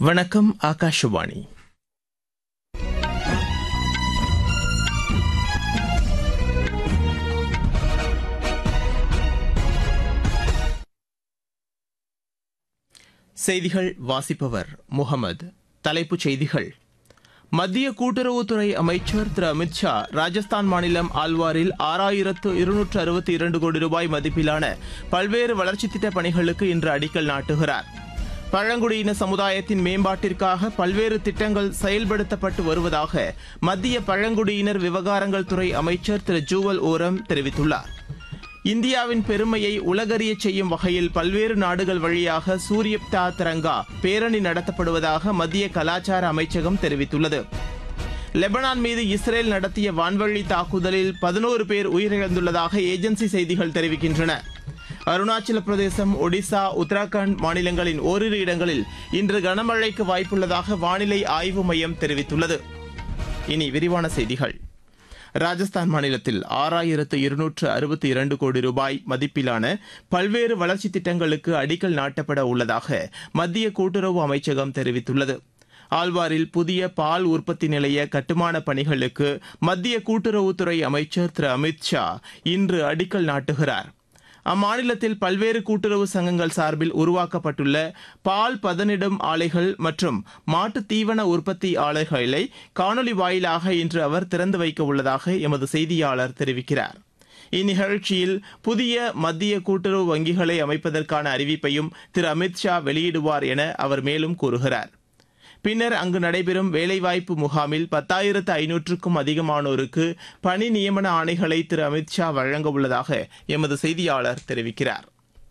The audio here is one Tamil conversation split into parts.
வணக்கம் ஆகாஷவாணி செய்திகள் வாசிப்பவர் முகமது தலைப்புச் செய்திகள் மத்திய கூட்டுறவுத்துறை அமைச்சர் திரு அமித் ஷா ராஜஸ்தான் மாநிலம் ஆல்வாரில் ஆறாயிரத்து இருநூற்று அறுபத்தி இரண்டு கோடி ரூபாய் மதிப்பிலான பல்வேறு வளர்ச்சித் திட்டப் பணிகளுக்கு இன்று அடிக்கல் நாட்டுகிறார் பழங்குடியின சமுதாயத்தின் மேம்பாட்டிற்காக பல்வேறு திட்டங்கள் செயல்படுத்தப்பட்டு வருவதாக மத்திய பழங்குடியினர் விவகாரங்கள் துறை அமைச்சர் திரு ஜூவல் ஓரம் தெரிவித்துள்ளார் இந்தியாவின் பெருமையை உலகறியச் செய்யும் வகையில் பல்வேறு நாடுகள் வழியாக சூரியப்தா திரங்கா பேரணி நடத்தப்படுவதாக மத்திய கலாச்சார அமைச்சகம் தெரிவித்துள்ளது லெபனான் மீது இஸ்ரேல் நடத்திய வான்வழி தாக்குதலில் பதினோரு பேர் உயிரிழந்துள்ளதாக ஏஜென்சி செய்திகள் தெரிவிக்கின்றன அருணாச்சல பிரதேசம் ஒடிசா உத்தராகண்ட் மாநிலங்களின் ஓரிரு இடங்களில் இன்று கனமழைக்கு வாய்ப்புள்ளதாக வானிலை ஆய்வு மையம் தெரிவித்துள்ளது இனி விரிவான செய்திகள் ராஜஸ்தான் மாநிலத்தில் ஆறாயிரத்து இருநூற்று அறுபத்தி இரண்டு கோடி ரூபாய் மதிப்பிலான பல்வேறு வளர்ச்சித் திட்டங்களுக்கு அடிக்கல் நாட்டப்பட உள்ளதாக மத்திய கூட்டுறவு அமைச்சகம் தெரிவித்துள்ளது ஆழ்வாரில் புதிய பால் உற்பத்தி நிலைய கட்டுமான பணிகளுக்கு மத்திய கூட்டுறவுத்துறை அமைச்சர் திரு அமித் ஷா இன்று அடிக்கல் நாட்டுகிறார் அம்மாநிலத்தில் பல்வேறு கூட்டுறவு சங்கங்கள் சார்பில் உருவாக்கப்பட்டுள்ள பால் பதனிடும் ஆலைகள் மற்றும் மாட்டு தீவன உற்பத்தி ஆலைகளை காணொலி வாயிலாக இன்று அவர் திறந்து வைக்க உள்ளதாக எமது செய்தியாளர் தெரிவிக்கிறார் இந்நிகழ்ச்சியில் புதிய மத்திய கூட்டுறவு வங்கிகளை அமைப்பதற்கான அறிவிப்பையும் திரு அமித் ஷா வெளியிடுவார் என அவர் மேலும் கூறுகிறார் பின்னர் அங்கு நடைபெறும் வேலைவாய்ப்பு முகாமில் பத்தாயிரத்து ஐநூற்றுக்கும் அதிகமானோருக்கு பணி நியமன ஆணைகளை திரு அமித் ஷா வழங்க உள்ளதாக எமது செய்தியாளர் தெரிவிக்கிறார்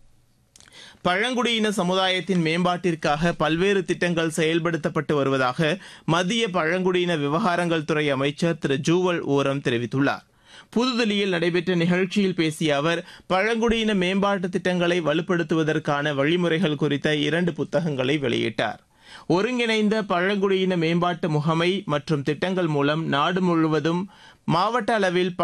பழங்குடியின சமுதாயத்தின் மேம்பாட்டிற்காக பல்வேறு திட்டங்கள் செயல்படுத்தப்பட்டு வருவதாக மத்திய பழங்குடியின விவகாரங்கள் துறை அமைச்சர் திரு ஜூவல் ஓரம் தெரிவித்துள்ளார் புதுதில்லியில் நடைபெற்ற நிகழ்ச்சியில் பேசிய அவர் பழங்குடியின மேம்பாட்டு திட்டங்களை வலுப்படுத்துவதற்கான வழிமுறைகள் குறித்த இரண்டு புத்தகங்களை வெளியிட்டார் ஒருங்கிணைந்த பழங்குடியின மேம்பாட்டு முகமை மற்றும் திட்டங்கள் மூலம் நாடு முழுவதும் மாவட்ட அளவில்